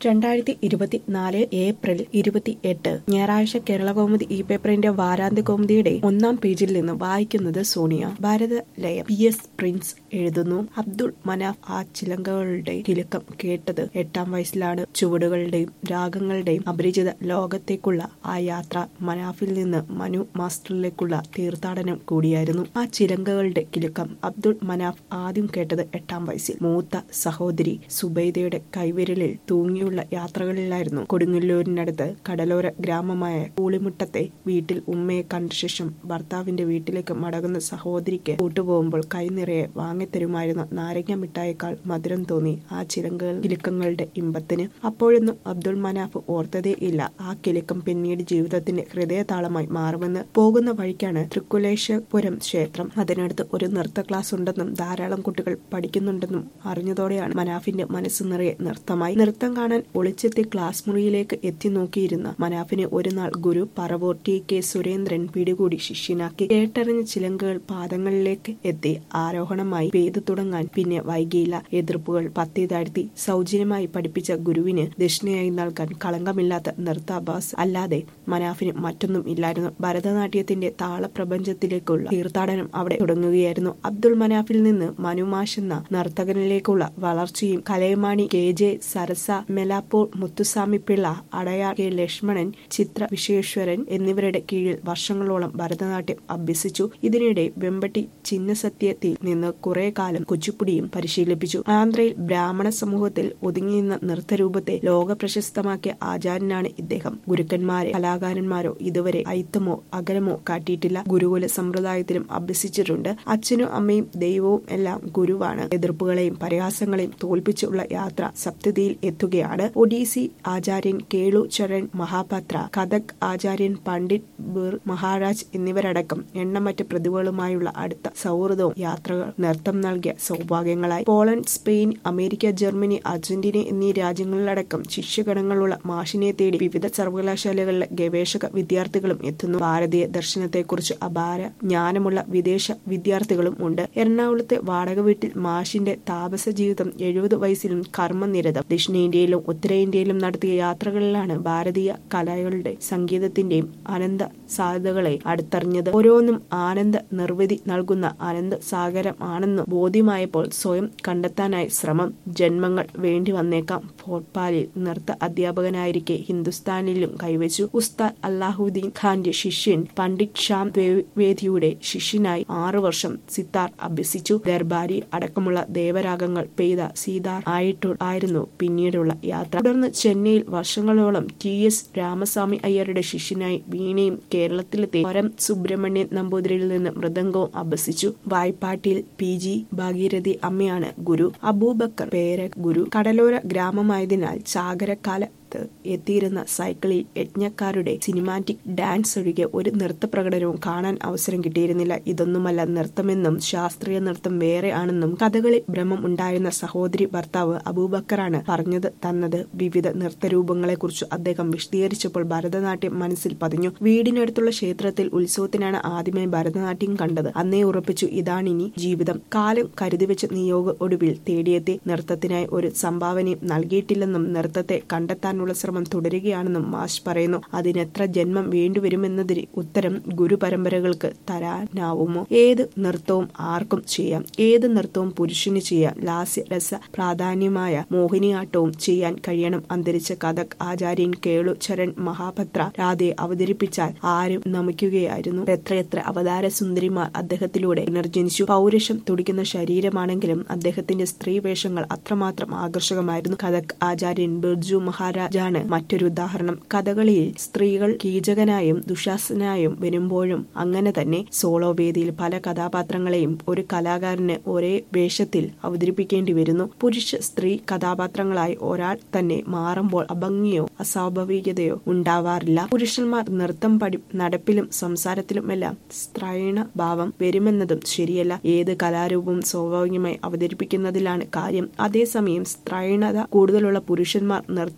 രണ്ടായിരത്തി ഇരുപത്തിനാല് ഏപ്രിൽ ഇരുപത്തി എട്ട് ഞായറാഴ്ച കേരളകൗമുദി ഈ പേപ്പറിന്റെ വാരാന്ത്യ കൗമുദിയുടെ ഒന്നാം പേജിൽ നിന്ന് വായിക്കുന്നത് Sonia Bharathalayam P S Prince എഴുതുന്നു അബ്ദുൾ മനാഫ് ആ ചിലങ്കകളുടെ കിലുക്കം കേട്ടത് എട്ടാം വയസ്സിലാണ് ചുവടുകളുടെയും രാഗങ്ങളുടെയും അപരിചിത ലോകത്തേക്കുള്ള ആ യാത്ര മനാഫിൽ നിന്ന് മനു മാസ്റ്ററിലേക്കുള്ള തീർത്ഥാടനം കൂടിയായിരുന്നു ആ ചിലങ്കകളുടെ കിലുക്കം അബ്ദുൾ മനാഫ് ആദ്യം കേട്ടത് എട്ടാം വയസ്സിൽ മൂത്ത സഹോദരി സുബൈദയുടെ കൈവിരലിൽ തൂങ്ങിയുള്ള യാത്രകളിലായിരുന്നു കൊടുങ്ങല്ലൂരിനടുത്ത് കടലോര ഗ്രാമമായ പൂളിമുട്ടത്തെ വീട്ടിൽ ഉമ്മയെ കണ്ട ശേഷം ഭർത്താവിന്റെ വീട്ടിലേക്ക് മടങ്ങുന്ന സഹോദരിക്ക് കൂട്ടുപോകുമ്പോൾ കൈനിറയെ വാങ്ങിത്തരുമായിരുന്ന നാരങ്ങ മിഠായേക്കാൾ മധുരം തോന്നി ആ ചിലങ്കൾ കിലുക്കങ്ങളുടെ ഇമ്പത്തിന് അപ്പോഴൊന്നും അബ്ദുൾ മനാഫ് ഓർത്തതേ ഇല്ല ആ കിലുക്കം പിന്നീട് ജീവിതത്തിന്റെ ഹൃദയതാളമായി മാറുമെന്ന് പോകുന്ന വഴിക്കാണ് തൃക്കുലേശ്വപുരം ക്ഷേത്രം അതിനടുത്ത് ഒരു നൃത്ത ക്ലാസ് ഉണ്ടെന്നും ധാരാളം കുട്ടികൾ പഠിക്കുന്നുണ്ടെന്നും അറിഞ്ഞതോടെയാണ് മനാഫിന്റെ മനസ്സ് നിറയെ നൃത്തമായി നൃത്തം കാണാൻ ഒളിച്ചെത്തി ക്ലാസ് മുറിയിലേക്ക് എത്തി നോക്കിയിരുന്ന മനാഫിനെ ഒരു നാൾ ഗുരു പറവൂർ ടി കെ സുരേന്ദ്രൻ പിടികൂടി ശിഷ്യനാക്കി കേട്ടറിഞ്ഞ ചിലങ്കുകൾ പാദങ്ങളിലേക്ക് എത്തി ആരോഹണമായി പെയ്തു തുടങ്ങാൻ പിന്നെ വൈകിയില്ല എതിർപ്പുകൾ പത്തി താഴ്ത്തി സൗജന്യമായി പഠിപ്പിച്ച ഗുരുവിന് ദക്ഷിണയായി നൽകാൻ കളങ്കമില്ലാത്ത നൃത്താഭാസ് അല്ലാതെ മനാഫിന് മറ്റൊന്നും ഇല്ലായിരുന്നു ഭരതനാട്യത്തിന്റെ താളപ്രപഞ്ചത്തിലേക്കുള്ള തീർത്ഥാടനം അവിടെ തുടങ്ങുകയായിരുന്നു അബ്ദുൾ മനാഫിൽ നിന്ന് മനുമാഷ് എന്ന നർത്തകനിലേക്കുള്ള വളർച്ചയും കലയമാണി K J Sarasa Mylapore Muthuswamy Pillai Adyar K Lakshmanan Chitra Visweswaran എന്നിവരുടെ കീഴിൽ വർഷങ്ങളോളം ഭരതനാട്യം അഭ്യസിച്ചു ഇതിനിടെ വെമ്പട്ടി ചിന്നസത്യത്തിൽ നിന്ന് കുറെ കാലം കുച്ചിപ്പുടിയും പരിശീലിപ്പിച്ചു ആന്ധ്രയിൽ ബ്രാഹ്മണ സമൂഹത്തിൽ ഒതുങ്ങിയുന്ന നൃത്തരൂപത്തെ ലോക പ്രശസ്തമാക്കിയ ആചാര്യനാണ് ഇദ്ദേഹം ഗുരുക്കന്മാരെ കലാകാരന്മാരോ ഇതുവരെ അയിത്തമോ അകലമോ കാട്ടിയിട്ടില്ല ഗുരുകുല സമ്പ്രദായത്തിലും അഭ്യസിച്ചിട്ടുണ്ട് അച്ഛനും അമ്മയും ദൈവവും എല്ലാം ഗുരുവാണ് എതിർപ്പുകളെയും പരിഹാസങ്ങളെയും തോൽപ്പിച്ചുള്ള യാത്ര സപ്തതിയിൽ എത്തുകയാണ് ഒഡീസി ആചാര്യൻ കേളു ചരൺ മഹാപാത്ര കഥക് ആചാര്യൻ പണ്ഡിറ്റ് ബിർ മഹാരാജ് എന്നിവരടക്കം എണ്ണമറ്റ പ്രതിഭകളുമായുള്ള അടുത്ത സൗഹൃദവും യാത്രകൾ നൃത്തം നൽകിയ സൗഭാഗ്യങ്ങളായി Poland Spain America Germany Argentina എന്നീ രാജ്യങ്ങളിലടക്കം ശിഷ്യഗണങ്ങളുള്ള മാഷിനെ തേടി വിവിധ സർവകലാശാലകളിലെ ഗവേഷക വിദ്യാർത്ഥികളും എത്തുന്നു ഭാരതീയ ദർശനത്തെക്കുറിച്ച് അപാര ജ്ഞാനമുള്ള വിദേശ വിദ്യാർത്ഥികളും ഉണ്ട് എറണാകുളത്തെ വാടക വീട്ടിൽ മാഷിന്റെ താപസ ജീവിതം എഴുപത് വയസ്സിലും കർമ്മനിരതം ദക്ഷിണേന്ത്യയിലും ഉത്തരേന്ത്യയിലും നടത്തിയ യാത്രകളിലാണ് ഭാരതീയ കലകളുടെ സംഗീതത്തിന്റെയും അനന്ത സാധ്യതകളെ അടുത്തറിഞ്ഞത് ഓരോന്നും ആനന്ദ നിർവൃതി നൽകുന്ന അനന്ത സാഗരം ആണെന്ന് ബോധ്യമായപ്പോൾ സ്വയം കണ്ടെത്താനായി ശ്രമം ജന്മങ്ങൾ വേണ്ടി വന്നേക്കാം ഭോപ്പാലിൽ നൃത്ത അധ്യാപകനായിരിക്കെ ഹിന്ദുസ്ഥാനിലും കൈവച്ചു ഉസ്താദ് അല്ലാഹുദ്ദീൻ ഖാന്റെ ശിഷ്യൻ പണ്ഡിറ്റ് ഷ്യാം ദ്വിവേദിയുടെ ശിഷ്യനായി ആറു വർഷം സിത്താർ അഭ്യസിച്ചു ദർബാരി അടക്കമുള്ള ദേവരാഗങ്ങൾ പെയ്ത സീതാർ ആയിട്ടു ആയിരുന്നു പിന്നീടുള്ള യാത്ര തുടർന്ന് ചെന്നൈയിൽ വർഷങ്ങളോളം ടി എസ് രാമസ്വാമി അയ്യരുടെ ശിഷ്യനായി വീണയും കേരളത്തിലെത്തി വരം സുബ്രഹ്മണ്യൻ നമ്പൂതിരിയിൽ നിന്ന് മൃദംഗവും അഭ്യസിച്ചു വായ്പാട്ടിയിൽ പി ജി ഭാഗീരഥി അമ്മയാണ് ഗുരു അബൂബക്കർ പേര ഗുരു കടലോര ഗ്രാമമായതിനാൽ ചാകരക്കാല എത്തിയിരുന്ന സൈക്കിളിൽ യജ്ഞക്കാരുടെ സിനിമാറ്റിക് ഡാൻസ് ഒഴികെ ഒരു നൃത്ത പ്രകടനവും കാണാൻ അവസരം കിട്ടിയിരുന്നില്ല ഇതൊന്നുമല്ല നൃത്തമെന്നും ശാസ്ത്രീയ നൃത്തം വേറെ ആണെന്നും കഥകളി ഭ്രമം ഉണ്ടായിരുന്ന സഹോദരി ഭർത്താവ് അബൂബക്കറാണ് പറഞ്ഞത് തന്നത് വിവിധ നൃത്തരൂപങ്ങളെക്കുറിച്ച് അദ്ദേഹം വിശദീകരിച്ചപ്പോൾ ഭരതനാട്യം മനസ്സിൽ പതിഞ്ഞു വീടിനടുത്തുള്ള ക്ഷേത്രത്തിൽ ഉത്സവത്തിനാണ് ആദ്യമായി ഭരതനാട്യം കണ്ടത് അന്നേ ഉറപ്പിച്ചു ഇതാണിനി ജീവിതം കാലം കരുതിവെച്ച നിയോഗ ഒടുവിൽ തേടിയെത്തി നൃത്തത്തിനായി ഒരു സംഭാവനയും നൽകിയിട്ടില്ലെന്നും നൃത്തത്തെ കണ്ടെത്താനുള്ള ശ്രമം തുടരുകയാണെന്നും മാഷ് പറയുന്നു അതിനെത്ര ജന്മം വേണ്ടിവരുമെന്നതിന് ഉത്തരം ഗുരുപരമ്പരകൾക്ക് തരാനാവുമോ ഏത് നൃത്തവും ആർക്കും ചെയ്യാം ഏത് നൃത്തവും പുരുഷന് ചെയ്യാം ലാസ്യ രസ പ്രാധാന്യമായ മോഹിനിയാട്ടവും ചെയ്യാൻ കഴിയണം അന്തരിച്ച കഥക് ആചാര്യൻ കേളു ചരൺ മഹാപത്ര രാധയെ അവതരിപ്പിച്ചാൽ ആരും നമിക്കുകയായിരുന്നു എത്രയെത്ര അവതാര സുന്ദരിമാർ അദ്ദേഹത്തിലൂടെ പുനർജനിച്ചു പൗരുഷം തുടിക്കുന്ന ശരീരമാണെങ്കിലും അദ്ദേഹത്തിന്റെ സ്ത്രീ വേഷങ്ങൾ അത്രമാത്രം ആകർഷകമായിരുന്നു കഥക് ആചാര്യൻ ബിർജു മഹാരാജാണ് മറ്റൊരു ഉദാഹരണം കഥകളിയിൽ സ്ത്രീകൾ കീചകനായും ദുശാസനായും വരുമ്പോഴും അങ്ങനെ തന്നെ സോളോ വേദിയിൽ പല കഥാപാത്രങ്ങളെയും ഒരു കലാകാരന് ഒരേ വേഷത്തിൽ അവതരിപ്പിക്കേണ്ടി വരുന്നു പുരുഷ സ്ത്രീ കഥാപാത്രങ്ങളായി ഒരാൾ തന്നെ മാറുമ്പോൾ അഭംഗിയോ അസ്വാഭാവികതയോ ഉണ്ടാവാറില്ല പുരുഷന്മാർ നൃത്തം പഠി നടപ്പിലും സംസാരത്തിലുമെല്ലാം സ്ത്രൈണ ഭാവം വരുമെന്നതും ശരിയല്ല ഏത് കലാരൂപവും സ്വാഭാവികമായി അവതരിപ്പിക്കുന്നതിലാണ് കാര്യം അതേസമയം സ്ത്രൈണത കൂടുതലുള്ള പുരുഷന്മാർ നൃത്തം പഠിച്ചു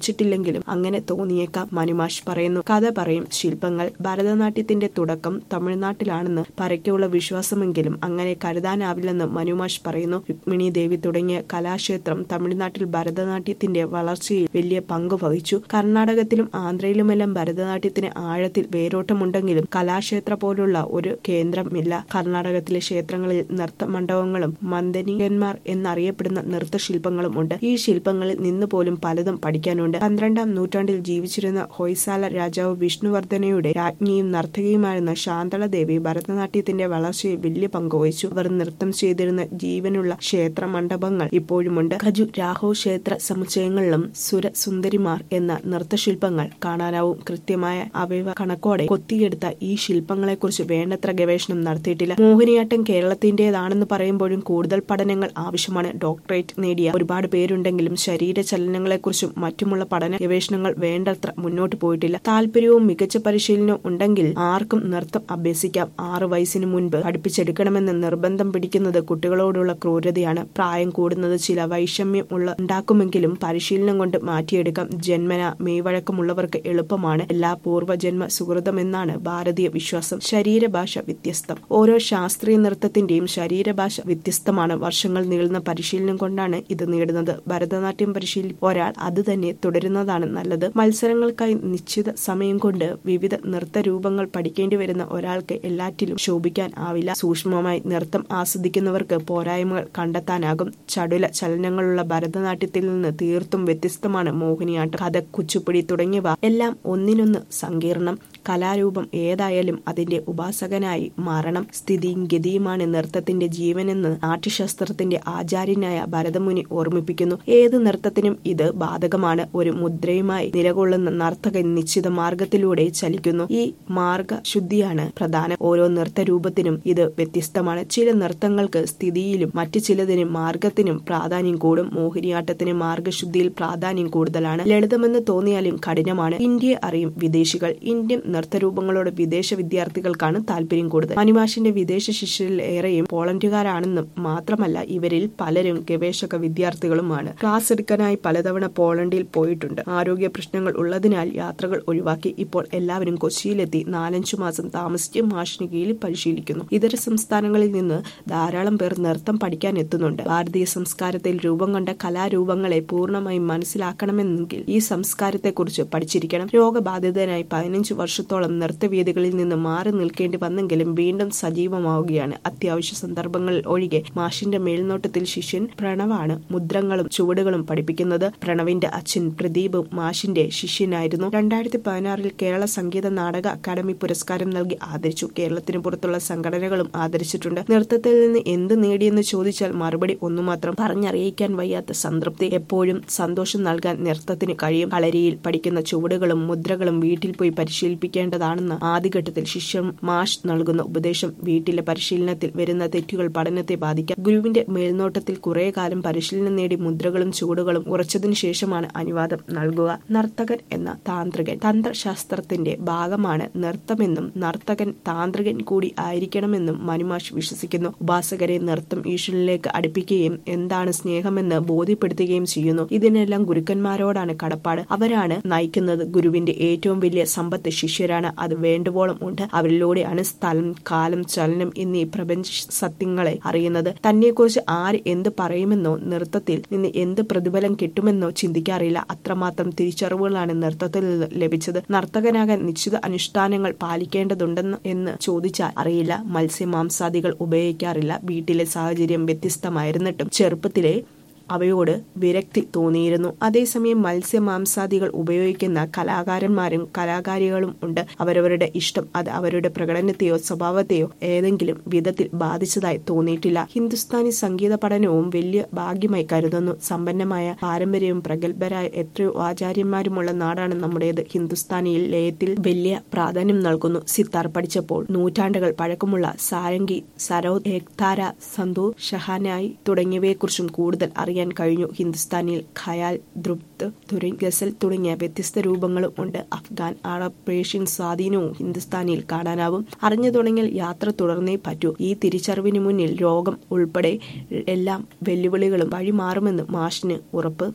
പഠിച്ചിട്ടില്ലെങ്കിലും അങ്ങനെ തോന്നിയേക്കാം മനുമാഷ് പറയുന്നു കഥ പറയും ശില്പങ്ങൾ ഭരതനാട്യത്തിന്റെ തുടക്കം തമിഴ്നാട്ടിലാണെന്ന് പരക്കെയുള്ള വിശ്വാസമെങ്കിലും അങ്ങനെ കരുതാനാവില്ലെന്ന് മനുമാഷ് പറയുന്നു രുക്മിണി ദേവി തുടങ്ങിയ കലാക്ഷേത്രം തമിഴ്നാട്ടിൽ ഭരതനാട്യത്തിന്റെ വളർച്ചയിൽ വലിയ പങ്ക് വഹിച്ചു കർണാടകത്തിലും ആന്ധ്രയിലുമെല്ലാം ഭരതനാട്യത്തിന് ആഴത്തിൽ വേരോട്ടമുണ്ടെങ്കിലും കലാക്ഷേത്ര പോലുള്ള ഒരു കേന്ദ്രമില്ല കർണാടകത്തിലെ ക്ഷേത്രങ്ങളിൽ നൃത്ത മണ്ഡപങ്ങളും മന്ദനികന്മാർ എന്നറിയപ്പെടുന്ന നൃത്തശില്പങ്ങളും ഉണ്ട് ഈ ശില്പങ്ങളിൽ നിന്ന് പോലും പലതും പഠിക്കാനുണ്ട് പന്ത്രണ്ടാം നൂറ്റാണ്ടിൽ ജീവിച്ചിരുന്ന ഹൊയ്സാല രാജാവ് വിഷ്ണുവർദ്ധനയുടെ രാജ്ഞിയും നർത്തകിയുമായിരുന്ന ശാന്തള ദേവി ഭരതനാട്യത്തിന്റെ വളർച്ചയിൽ വലിയ പങ്കുവഹിച്ചു അവർ നൃത്തം ചെയ്തിരുന്ന ജീവനുള്ള ക്ഷേത്ര മണ്ഡപങ്ങൾ ഇപ്പോഴുമുണ്ട് ഖജു രാഹോ ക്ഷേത്ര സമുച്ചയങ്ങളിലും സുര സുന്ദരിമാർ എന്ന നൃത്തശില്പങ്ങൾ കാണാനാവും കൃത്യമായ അവയവ കണക്കോടെ കൊത്തിയെടുത്ത ഈ ശില്പങ്ങളെക്കുറിച്ച് വേണ്ടത്ര ഗവേഷണം നടത്തിയിട്ടില്ല മോഹിനിയാട്ടം കേരളത്തിന്റേതാണെന്ന് പറയുമ്പോഴും കൂടുതൽ പഠനങ്ങൾ ആവശ്യമാണ് ഡോക്ടറേറ്റ് നേടിയ ഒരുപാട് പേരുണ്ടെങ്കിലും ശരീര ചലനങ്ങളെക്കുറിച്ചും മറ്റുമുള്ള പഠന ഗവേഷണങ്ങൾ വേണ്ടത്ര മുന്നോട്ട് പോയിട്ടില്ല താല്പര്യവും മികച്ച പരിശീലനവും ഉണ്ടെങ്കിൽ ആർക്കും നൃത്തം അഭ്യസിക്കാം ആറ് വയസ്സിന് മുൻപ് പഠിപ്പിച്ചെടുക്കണമെന്ന് നിർബന്ധം പിടിക്കുന്നത് കുട്ടികളോടുള്ള ക്രൂരതയാണ് പ്രായം കൂടുന്നത് ചില വൈഷമ്യം ഉള്ള ഉണ്ടാക്കുമെങ്കിലും പരിശീലനം കൊണ്ട് മാറ്റിയെടുക്കാം ജന്മന മെയ്വഴക്കമുള്ളവർക്ക് എളുപ്പമാണ് എല്ലാ പൂർവ്വജന്മ സുഹൃതമെന്നാണ് ഭാരതീയ വിശ്വാസം ശരീരഭാഷ വ്യത്യസ്തം ഓരോ ശാസ്ത്രീയ നൃത്തത്തിന്റെയും ശരീരഭാഷ വ്യത്യസ്തമാണ് വർഷങ്ങൾ നീളുന്ന പരിശീലനം കൊണ്ടാണ് ഇത് നേടുന്നത് ഭരതനാട്യം പരിശീലി ഒരാൾ അത് തന്നെ തുടരുന്നതാണ് നല്ലത് മത്സരങ്ങൾക്കായി നിശ്ചിത സമയം കൊണ്ട് വിവിധ നൃത്ത രൂപങ്ങൾ പഠിക്കേണ്ടി വരുന്ന ഒരാൾക്ക് എല്ലാറ്റിലും ശോഭിക്കാൻ ആവില്ല സൂക്ഷ്മമായി നൃത്തം ആസ്വദിക്കുന്നവർക്ക് പോരായ്മകൾ കണ്ടെത്താനാകും ചടുല ചലനങ്ങളുള്ള ഭരതനാട്യത്തിൽ നിന്ന് തീർത്തും വ്യത്യസ്തമാണ് മോഹിനിയാട്ടം കഥ കുച്ചുപ്പിടി തുടങ്ങിയവ എല്ലാം ഒന്നിനൊന്ന് സങ്കീർണം കലാരൂപം ഏതായാലും അതിന്റെ ഉപാസകനായി മാറണം സ്ഥിതിയും ഗതിയുമാണ് നൃത്തത്തിന്റെ ജീവനെന്ന് നാട്യശാസ്ത്രത്തിന്റെ ആചാര്യനായ ഭരതമുനി ഓർമ്മിപ്പിക്കുന്നു ഏത് നൃത്തത്തിനും ഇത് ബാധകമാണ് ഒരു മുദ്രയുമായി നിലകൊള്ളുന്ന നർത്തകൻ നിശ്ചിത മാർഗത്തിലൂടെ ചലിക്കുന്നു ഈ മാർഗശുദ്ധിയാണ് പ്രധാനം ഓരോ നൃത്തരൂപത്തിനും ഇത് വ്യത്യസ്തമാണ് ചില നൃത്തങ്ങൾക്ക് സ്ഥിതിയിലും മറ്റു ചിലതിന് മാർഗത്തിനും പ്രാധാന്യം കൂടും മോഹിനിയാട്ടത്തിന് മാർഗശുദ്ധിയിൽ പ്രാധാന്യം കൂടുതലാണ് ലളിതമെന്ന് തോന്നിയാലും കഠിനമാണ് ഇന്ത്യയെ അറിയും വിദേശികൾ ഇന്ത്യൻ നൃത്തരൂപങ്ങളോട് വിദേശ വിദ്യാർത്ഥികൾക്കാണ് താല്പര്യം കൂടുതൽ മണിമാഷിന്റെ വിദേശ ശിഷ്യരിൽ ഏറെയും പോളണ്ടുകാരാണെന്നും മാത്രമല്ല ഇവരിൽ പലരും ഗവേഷക വിദ്യാർത്ഥികളുമാണ് ക്ലാസ് എടുക്കാനായി പലതവണ പോളണ്ടിൽ പോയിട്ടുണ്ട് ആരോഗ്യ പ്രശ്നങ്ങൾ ഉള്ളതിനാൽ യാത്രകൾ ഒഴിവാക്കി ഇപ്പോൾ എല്ലാവരും കൊച്ചിയിലെത്തി നാലഞ്ചു മാസം താമസിച്ച് മാഷിന് കീഴിൽ പരിശീലിക്കുന്നു ഇതര സംസ്ഥാനങ്ങളിൽ നിന്ന് ധാരാളം പേർ നൃത്തം പഠിക്കാൻ എത്തുന്നുണ്ട് ഭാരതീയ സംസ്കാരത്തിൽ രൂപം കൊണ്ട കലാരൂപങ്ങളെ പൂർണ്ണമായും മനസ്സിലാക്കണമെന്നെങ്കിൽ ഈ സംസ്കാരത്തെക്കുറിച്ച് പഠിച്ചിരിക്കണം രോഗബാധിതനായി പതിനഞ്ച് വർഷത്തോളം നൃത്തവേദികളിൽ നിന്ന് മാറി നിൽക്കേണ്ടി വന്നെങ്കിലും വീണ്ടും സജീവമാവുകയാണ് അത്യാവശ്യ സന്ദർഭങ്ങളിൽ ഒഴികെ മാഷിന്റെ മേൽനോട്ടത്തിൽ ശിഷ്യൻ പ്രണവാണ് മുദ്രങ്ങളും ചുവടുകളും പഠിപ്പിക്കുന്നത് പ്രണവിന്റെ അച്ഛൻ പ്രദീപ് മാഷിന്റെ ശിഷ്യനായിരുന്നു രണ്ടായിരത്തി പതിനാറിൽ കേരള സംഗീത നാടക അക്കാദമി പുരസ്കാരം നൽകി ആദരിച്ചു കേരളത്തിന് പുറത്തുള്ള സംഘടനകളും ആദരിച്ചിട്ടുണ്ട് നൃത്തത്തിൽ നിന്ന് എന്ത് നേടിയെന്ന് ചോദിച്ചാൽ മറുപടി ഒന്നു മാത്രം പറഞ്ഞറിയിക്കാൻ വയ്യാത്ത സംതൃപ്തി എപ്പോഴും സന്തോഷം നൽകാൻ നൃത്തത്തിന് കഴിയും കളരിയിൽ പഠിക്കുന്ന ചുവടുകളും മുദ്രകളും വീട്ടിൽ പോയി പരിശീലിപ്പിക്കേണ്ടതാണെന്ന് ആദ്യഘട്ടത്തിൽ ശിഷ്യൻ മാഷ് നൽകുന്ന ഉപദേശം വീട്ടിലെ പരിശീലനത്തിൽ വരുന്ന തെറ്റുകൾ പഠനത്തെ ബാധിക്കാം ഗുരുവിന്റെ മേൽനോട്ടത്തിൽ കുറെ കാലം പരിശീലനം നേടി മുദ്രകളും ചുവടുകളും ഉറച്ചതിനു ശേഷമാണ് അനുവാദം നൽകുക നർത്തകൻ എന്ന താന്ത്രികൻ തന്ത്രശാസ്ത്രത്തിന്റെ ഭാഗമാണ് നൃത്തമെന്നും നർത്തകൻ താന്ത്രികൻ കൂടി ആയിരിക്കണമെന്നും മനുമാഷ് വിശ്വസിക്കുന്നു ഉപാസകരെ നൃത്തം ഈശ്വരനിലേക്ക് അടുപ്പിക്കുകയും എന്താണ് സ്നേഹമെന്ന് ബോധ്യപ്പെടുത്തുകയും ചെയ്യുന്നു ഇതിനെല്ലാം ഗുരുക്കന്മാരോടാണ് കടപ്പാട് അവരാണ് നയിക്കുന്നത് ഗുരുവിന്റെ ഏറ്റവും വലിയ സമ്പത്ത് ശിഷ്യരാണ് അത് വേണ്ടുവോളം ഉണ്ട് അവരിലൂടെയാണ് സ്ഥലം കാലം ചലനം എന്നീ പ്രപഞ്ച സത്യങ്ങളെ അറിയുന്നത് തന്നെക്കുറിച്ച് ആര് എന്ത് പറയുമെന്നോ നൃത്തത്തിൽ നിന്ന് എന്ത് പ്രതിഫലം കിട്ടുമെന്നോ ചിന്തിക്കാറില്ല അത്രമാത്രം തിരിച്ചറിവുകളാണ് നൃത്തത്തിൽ നിന്ന് ലഭിച്ചത് നർത്തകനാകാൻ നിശ്ചിത അനുഷ്ഠാനങ്ങൾ പാലിക്കേണ്ടതുണ്ടെന്ന് എന്ന് ചോദിച്ചാൽ അറിയില്ല മത്സ്യമാംസാദികൾ ഉപയോഗിക്കാറില്ല വീട്ടിലെ സാഹചര്യം വ്യത്യസ്തമായിരുന്നിട്ടും ചെറുപ്പത്തിലെ അവയോട് വിരക്തി തോന്നിയിരുന്നു അതേസമയം മത്സ്യമാംസാദികൾ ഉപയോഗിക്കുന്ന കലാകാരന്മാരും കലാകാരികളും ഉണ്ട് അവരവരുടെ ഇഷ്ടം അത് അവരുടെ പ്രകടനത്തെയോ സ്വഭാവത്തെയോ ഏതെങ്കിലും വിധത്തിൽ ബാധിച്ചതായി തോന്നിയിട്ടില്ല ഹിന്ദുസ്ഥാനി സംഗീത പഠനവും വലിയ ഭാഗ്യമായി കരുതുന്നു സമ്പന്നമായ പാരമ്പര്യവും പ്രഗത്ഭരായ എത്രയോ ആചാര്യന്മാരുമുള്ള നാടാണ് നമ്മുടേത് ഹിന്ദുസ്ഥാനിയിൽ ലയത്തിൽ വലിയ പ്രാധാന്യം നൽകുന്നു സിത്താർ പഠിച്ചപ്പോൾ നൂറ്റാണ്ടുകൾ പഴക്കമുള്ള സാരംഗി സരോദ് ഏക്താര സന്തൂർ ഷഹാനായി തുടങ്ങിയവയെക്കുറിച്ചും കൂടുതൽ അറിയാൻ കഴിഞ്ഞു ഹിന്ദുസ്ഥാനിയിൽ ഖയാൽ ദ്രുപ്ത് ധുരിൻ ഗസൽ തുടങ്ങിയ വ്യത്യസ്ത രൂപങ്ങളും ഉണ്ട് അഫ്ഗാൻ അറബ് പേർഷ്യൻ സ്വാധീനവും ഹിന്ദുസ്ഥാനിയിൽ കാണാനാവും അറിഞ്ഞു തുടങ്ങിയാൽ യാത്ര തുടർന്നേ പറ്റൂ ഈ തിരിച്ചറിവിന് മുന്നിൽ രോഗം ഉൾപ്പെടെ എല്ലാം വെല്ലുവിളികളും വഴിമാറുമെന്ന് മാഷിന് ഉറപ്പ്